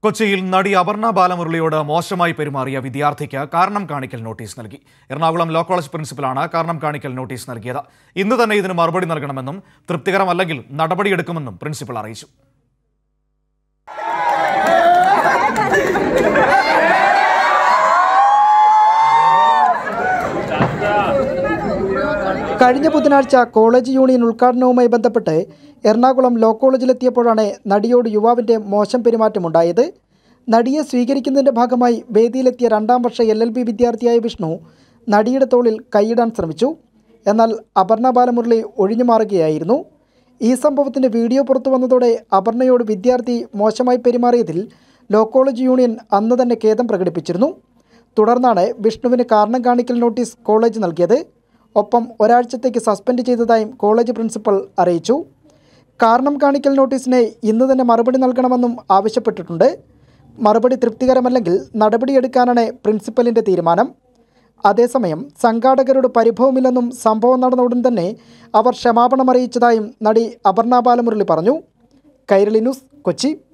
കൊച്ചിയിൽ നടി അപർണ ബാലമുരളിയോട് മോശമായി പെരുമാറിയ വിദ്യാർത്ഥിക്ക് കാരണം കാണിക്കൽ നോട്ടീസ് നൽകി എറണാകുളം ലോ കോളേജ് പ്രിൻസിപ്പലാണ് കാരണം കാണിക്കൽ നോട്ടീസ് നൽകിയത് ഇന്ന് തന്നെ ഇതിന് മറുപടി നൽകണമെന്നും തൃപ്തികരമല്ലെങ്കിൽ നടപടിയെടുക്കുമെന്നും പ്രിൻസിപ്പൽ അറിയിച്ചു കഴിഞ്ഞ ബുധനാഴ്ച കോളേജ് യൂണിയൻ ഉദ്ഘാടനവുമായി ബന്ധപ്പെട്ട് എറണാകുളം ലോ കോളേജിലെത്തിയപ്പോഴാണ് നടിയോട് യുവാവിൻ്റെ മോശം പെരുമാറ്റമുണ്ടായത് നടിയെ സ്വീകരിക്കുന്നതിൻ്റെ ഭാഗമായി വേദിയിലെത്തിയ രണ്ടാം വർഷ എൽ എൽ ബി വിദ്യാർത്ഥിയായ വിഷ്ണു നടിയുടെ തോളിൽ കൈയിടാൻ ശ്രമിച്ചു എന്നാൽ അപർണ ബാലമുരളി ഒഴിഞ്ഞു മാറുകയായിരുന്നു ഈ സംഭവത്തിൻ്റെ വീഡിയോ പുറത്തു വന്നതോടെ അപർണയോട് വിദ്യാർത്ഥി മോശമായി പെരുമാറിയതിൽ ലോ കോളേജ് യൂണിയൻ അന്ന് തന്നെ ഖേദം പ്രകടിപ്പിച്ചിരുന്നു തുടർന്നാണ് വിഷ്ണുവിന് കാരണം കാണിക്കൽ നോട്ടീസ് കോളേജ് നൽകിയത് ഒപ്പം ഒരാഴ്ചത്തേക്ക് സസ്പെൻഡ് ചെയ്തതായും കോളേജ് പ്രിൻസിപ്പൽ അറിയിച്ചു കാരണം കാണിക്കൽ നോട്ടീസിന് ഇന്ന് തന്നെ മറുപടി നൽകണമെന്നും ആവശ്യപ്പെട്ടിട്ടുണ്ട് മറുപടി തൃപ്തികരമല്ലെങ്കിൽ നടപടിയെടുക്കാനാണ് പ്രിൻസിപ്പലിൻ്റെ തീരുമാനം അതേസമയം സംഘാടകരോട് പരിഭവമില്ലെന്നും സംഭവം നടന്ന ഉടൻ തന്നെ അവർ ക്ഷമാപണം അറിയിച്ചതായും നടി അപർണ ബാലമുരളി പറഞ്ഞു കൈരളി ന്യൂസ് കൊച്ചി